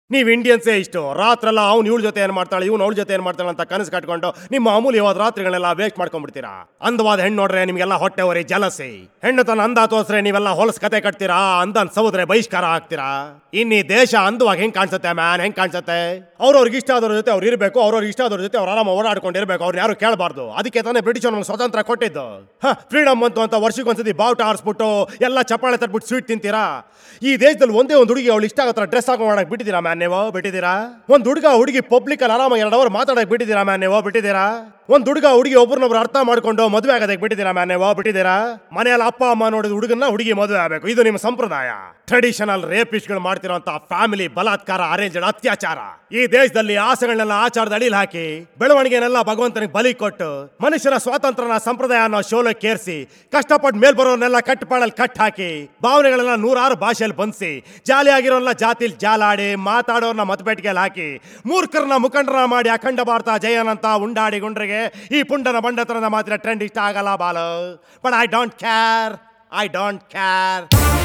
ನೀವ್ ಇಂಡಿಯನ್ಸೇ ಇಷ್ಟು ರಾತ್ರೆಲ್ಲ ಅವ್ನು ಇವಳ ಜೊತೆ ಏನ್ ಮಾಡ್ತಾಳೆ ಇವ್ನು ಅವಳ ಜೊತೆ ಏನ್ ಮಾಡ್ತಾಳೆ ಅಂತ ಕನಸು ಕಟ್ಕೊಂಡು ನಿಮ್ಮ ಅಮೂಲ್ಯವಾದ ರಾತ್ರಿಗಳನ್ನೆಲ್ಲ ವೇಸ್ಟ್ ಮಾಡ್ಕೊಂಡ್ಬಿಡ್ತೀರಾ ಅಂದವಾದ ಹೆಣ್ಣು ನೋಡ್ರೆ ನಿಮ್ಗೆಲ್ಲ ಹೊಟ್ಟೆ ಹೊರಿ ಜಲಸಿ ಹೆಣ್ಣು ತನ್ನ ಅಂದ ತೋರ್ಸ್ರೆ ನೀವೆಲ್ಲ ಹೊಲಸ್ ಕತೆ ಕಟ್ತೀರಾ ಅಂದನ್ ಸೌದ್ರೆ ಬಹಿಷ್ಕಾರ ಹಾಕ್ತೀರಾ ಇನ್ನು ಈ ದೇಶ ಅಂದವಾಗಿ ಹೆಂಗ್ ಕಾಣಿಸುತ್ತೆ ಮ್ಯಾನ್ ಹೆಂಗ್ ಕಾಣಿಸುತ್ತೆ ಅವ್ರವ್ರಿಗೆ ಇಷ್ಟ ಆದವ್ರ ಜೊತೆ ಅವ್ರು ಇರಬೇಕು ಅವ್ರವ್ರಿಗೆ ಇಷ್ಟ ಆದವ್ರ ಜೊತೆ ಅವ್ರು ಆರಾಮ ಓಡಾಡ್ಕೊಂಡಿರ್ಬೇಕು ಅವ್ರು ಯಾರು ಕೇಳಬಾರ್ದು ಅದಕ್ಕೆ ತಾನೇ ಬ್ರಿಟಿಷ್ ನಮ್ಗೆ ಸ್ವತಂತ್ರ ಕೊಟ್ಟಿದ್ದು ಫ್ರೀಡಮ್ ಬಂತು ಅಂತ ವರ್ಷಕ್ಕೊಂದ್ಸತಿ ಬಾವುಟ ಆರಿಸ್ಬಿಟ್ಟು ಎಲ್ಲ ಚಪ್ಪಾಳೆ ತಟ್ಬಿಟ್ಟು ಸ್ವೀಟ್ ತಿಂತೀರಾ ಈ ದೇಶದಲ್ಲಿ ಒಂದೇ ಒಂದು ಹುಡುಗಿ ಅವಳು ಇಷ್ಟ ಆಗೋ ಡ್ರೆಸ್ ಹಾಕೋ ಮಾಡಕ್ ಬಿಟ್ಟಿದ್ದೀರಾ ಮ್ಯಾನ್ ನೀವು ಬಿಟ್ಟಿದ್ದೀರಾ ಒಂದ್ ಹುಡುಗ ಹುಡುಗಿ ಪಬ್ಲಿಕ್ ಅಲ್ಲಿ ಆರಾಮ ಎರಡು ಅವರ್ ಮಾತಾಡಕ್ ಬಿಟ್ಟಿದ್ದೀರಾ ಮ್ಯಾನ್ ನೀವು ಬಿಟ್ಟಿದ್ದೀರಾ ಒಂದ್ ಹುಡುಗ ಹುಡುಗಿ ಒಬ್ರನ್ನೊಬ್ರು ಅರ್ಥ ಮಾಡ್ಕೊಂಡು ಮದುವೆ ಆಗೋದಕ್ಕೆ ಬಿಟ್ಟಿದ್ದೀರಾ ಮ್ಯಾನ್ ನೀವು ಬಿಟ್ಟಿದ್ದೀರಾ ಮನೆಯಲ್ಲಿ ಅಪ್ಪ ಅಮ್ಮ ನೋಡಿದ ಹುಡುಗನ್ನ ಹುಡುಗಿ ಮದುವೆ ಆಗಬೇಕು ಇದು ನಿಮ್ಮ ಸಂಪ್ರದಾಯ ಟ್ರೆಡಿಷನಲ್ ರೇಪಿಸ್ಟ್ಗಳು ಮಾಡ್ತಿರೋಂತ ಫ್ಯಾಮಿಲಿ ಬಲಾತ್ಕಾರ ಅರೇಂಜ್ಡ್ ಅತ್ಯಾಚಾರ ಈ ದೇಶದಲ್ಲಿ ಆಸೆಗಳನ್ನೆಲ್ಲ ಆಚಾರದ ಅಡಿಲ್ ಹಾಕಿ ಬೆಳವಣಿಗೆನೆಲ್ಲ ಭಗವಂತನಿಗೆ ಬಲಿ ಕೊಟ್ಟು ಮನುಷ್ಯನ ಸ್ವಾತಂತ್ರ್ಯನ ಸಂಪ್ರದಾಯ ಅನ್ನೋ ಶೋಲಕ್ಕೇರಿಸಿ ಕಷ್ಟಪಟ್ಟು ಮೇಲ್ ಬರೋರ್ನೆಲ್ಲ ಕಟ್ಟಪಾಡಲ್ಲಿ ಕಟ್ ಹಾಕಿ ಭಾವನೆಗಳೆಲ್ಲ ನೂರಾರು ಭಾಷೆಯಲ್ಲಿ ಬಂಧಿಸಿ ಜಾಲಿಯಾಗಿರೋಲ್ಲ ಜಾತಿಲ್ ಜಾಲಾಡಿ ಮಾತಾಡೋರ್ನ ಮತಪೇಟಿಗೆಯಲ್ಲಿ ಹಾಕಿ ಮೂರ್ಖರನ್ನ ಮುಖಂಡರ ಮಾಡಿ ಅಖಂಡ ಭಾರತ ಜಯನಂತ ಉಂಡಾಡಿ ಗುಂಡ್ರಿಗೆ ಈ ಪುಂಡನ ಬಂಡತನದ ಮಾತ್ರ ಟ್ರೆಂಡ್ ಇಷ್ಟ ಆಗಲ್ಲ Balu but I don't care I don't care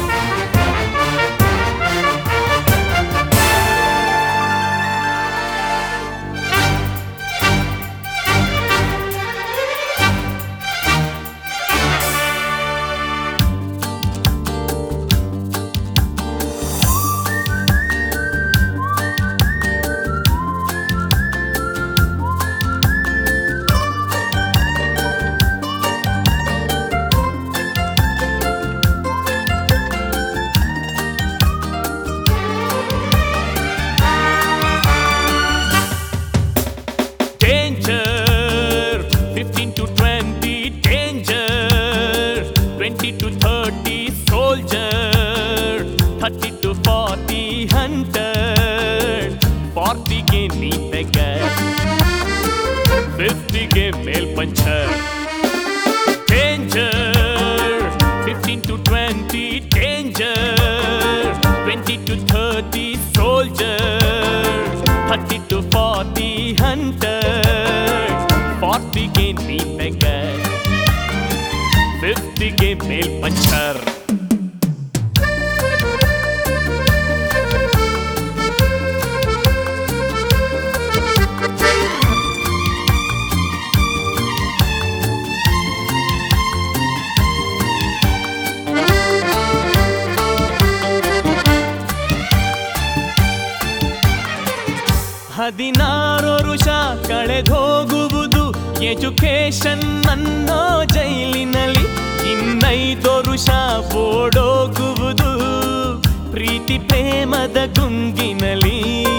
Danger, 15 to 20, danger, 20 to 30, soldier, 30 to 40, hunter, 40 ಗೆ ನೀ ತೆಗ 50 ಗೆ ಮೇಲ್ puncture danger, 15 to 20, danger, 20 to 30, soldier, 30 to 40, hunter, 40 ಗೆ ನೀ ತೆಗ 50 ಗೆ ಮೇಲ್ ಪಂಚರ್ ಹದಿನಾರು ವರುಷ ಕಳೆದೋಗುವುದು ಎಜುಕೇಶನ್ ಅನ್ನೋ ಜೈಲಿನಲ್ಲಿ ಇನ್ನೈದು ವರುಷ ಓಡೋಗುವುದು ಪ್ರೀತಿ ಪ್ರೇಮದ ಗುಂಗಿನಲ್ಲಿ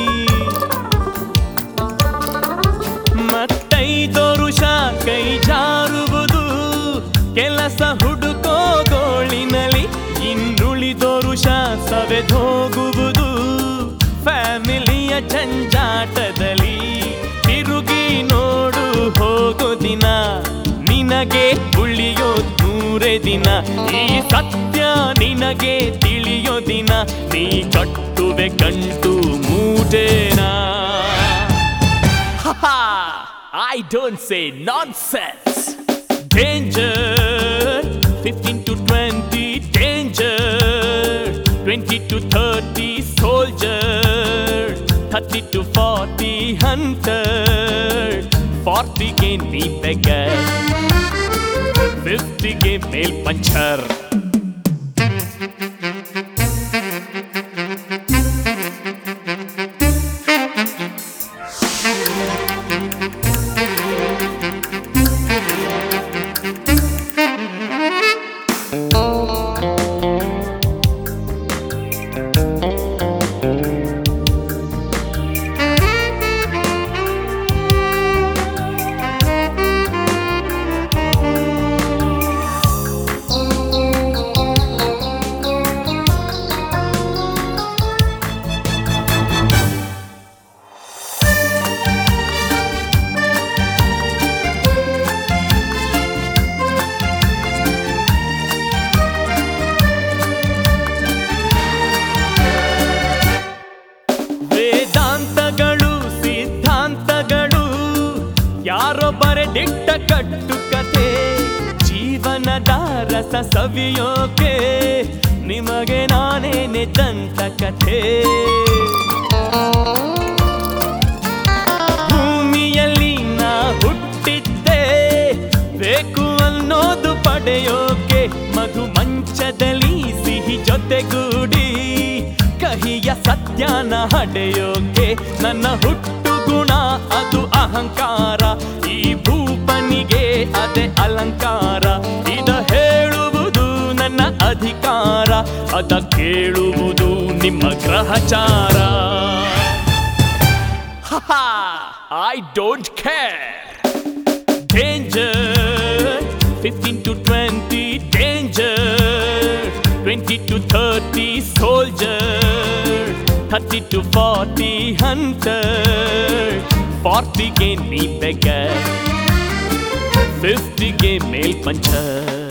ಮತ್ತೈದು ವರುಷ ಕೈ ಜಾರುವುದು ಕೆಲಸ ಹುಡುಕೋ ಗೋಳಿನಲ್ಲಿ ಇನ್ನುಳಿದೋ ವರುಷ ಸವೆದೋಗುವುದು ಫ್ಯಾಮಿಲಿಯ ಜಂಜಾಟದಲ್ಲಿ ತಿರುಗಿ ನೋಡು ಹೋಗೋ ದಿನ ನಿನಗೆ ಉಳಿಯೋ ನೂರೇ ದಿನ ಈ ಸತ್ಯ ನಿನಗೆ ತಿಳಿಯೋ ದಿನ ನೀ ಕಟ್ಟುವೆ ಕಂಟು ಮೂಟೇನಾ Haha! I don't say nonsense. Danger, 15 to 20, danger, 20 to 30, soldier, 30 to 40, hunter, 40 ಗೆ ನೀ ತೆಗ 50 ಗೆ ಮೇಲ್ ಪಂಚರ್ ವೇದಾಂತಗಳು ಸಿದ್ಧಾಂತಗಳು ಯಾರೋ ಬರೆದಿಟ್ಟ ಕಟ್ಟು ಕತೆ ಜೀವನದ ರಸ ಸವಿಯೋಕೆ ನಿಮಗೆ ನಾನೇನೆ ದಂತ ಕಥೆ ಭೂಮಿಯಲ್ಲಿ ನಾ ಹುಟ್ಟಿದ್ದೆ ಬೇಕು ಅನ್ನೋದು ಪಡೆಯೋಕೆ ಮಧು ಮಂಚದಲ್ಲಿ ಸಿಹಿ ಜೊತೆಗೂಡಿ ಕಹಿಯ ಸತ್ಯನ ಹಡೆಯೋಕೆ ನನ್ನ ಹುಟ್ಟು ಗುಣ ಅದು ಅಹಂಕಾರ ಈ ಭೂಪನಿಗೆ ಅದೇ ಅಲಂಕಾರ ಇದ ಹೇಳುವುದು ನನ್ನ ಅಧಿಕಾರ ಅದ ಕೇಳುವುದು ನಿಮ್ಮ ಗ್ರಹಚಾರ I don't care. Danger, 15 to 20, danger, 20 to 30, soldier, 30 to 40, hunter, 40 ಗೆ ನೀ beggar, 50 ಗೆ ಮೇಲ್ ಪಂಚರ್